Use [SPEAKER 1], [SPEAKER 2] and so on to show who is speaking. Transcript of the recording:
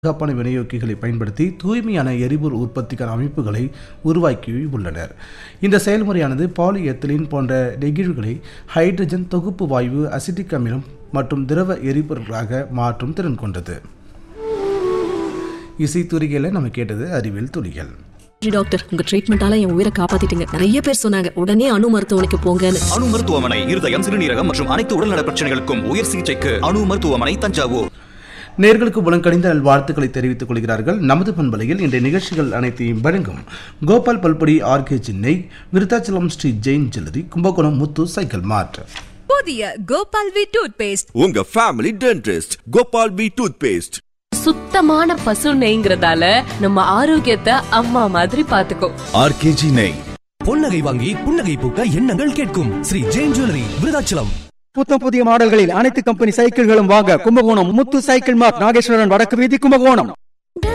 [SPEAKER 1] பாதுகாப்பான விநியோகிகளை பயன்படுத்தி தூய்மையான எரிபொருள் உற்பத்திக்கான அமைப்புகளை உருவாக்கி உள்ளனர் இந்த செயல்முறையானது பாலிஎத்திலின் போன்ற நெகிழிகளை ஹைட்ரஜன் தொகுப்பு வாயு அசிட்டிக் அமிலம் மற்றும் திரவ எரிபொருளாக மாற்றும் திறன் கொண்டது இசைத்துறைகளில் நம்ம கேட்டது அறிவியல் துளிகள்
[SPEAKER 2] நன்றி டாக்டர் உங்க ட்ரீட்மெண்டால என் உயிரை காப்பாத்திட்டீங்க நிறைய பேர் சொன்னாங்க உடனே அணு மருத்துவமனைக்கு போங்கன்னு
[SPEAKER 3] அணு மருத்துவமனை இருதயம் சிறுநீரகம் மற்றும் அனைத்து உடல்நல பிரச்சனைகளுக்கும் உயர் சிகிச்சைக்கு அணு மருத்துவமனை தஞ்சாவூர்
[SPEAKER 1] நேர்களுக்கு புலங்கணிந்த நல்வாழ்த்துக்களை தெரிவித்துக் கொள்கிறார்கள் நமது பண்பலையில் இன்றைய நிகழ்ச்சிகள் அனைத்தையும் வழங்கும் கோபால் பல்படி RK Chennai Virudhachalam Sri Jain jewellery Kumbakonam Muthu cycle mart
[SPEAKER 4] புதிய கோபால் வி டூத் பேஸ்ட்
[SPEAKER 5] உங்க family dentist Gopal P toothpaste
[SPEAKER 6] சுத்தமான பசு நெய்ங்கிறதால நம்ம ஆரோக்கியத்தை அம்மா மாதிரி பாத்துக்கோ
[SPEAKER 5] ஆர்கேஜி நெய்
[SPEAKER 7] பொன்னகை வாங்கி புன்னகை பூக்க எண்ணங்கள் கேட்கும் ஸ்ரீ ஜெயின் ஜுவல்லரி விருதாச்சலம்
[SPEAKER 8] புத்தம் புதிய மாடல்களில் அனைத்து கம்பெனி சைக்கிள்களும் வாங்க கும்பகோணம் முத்து சைக்கிள் மார்க் நாகேஸ்வரன் வடக்கு வீதி கும்பகோணம்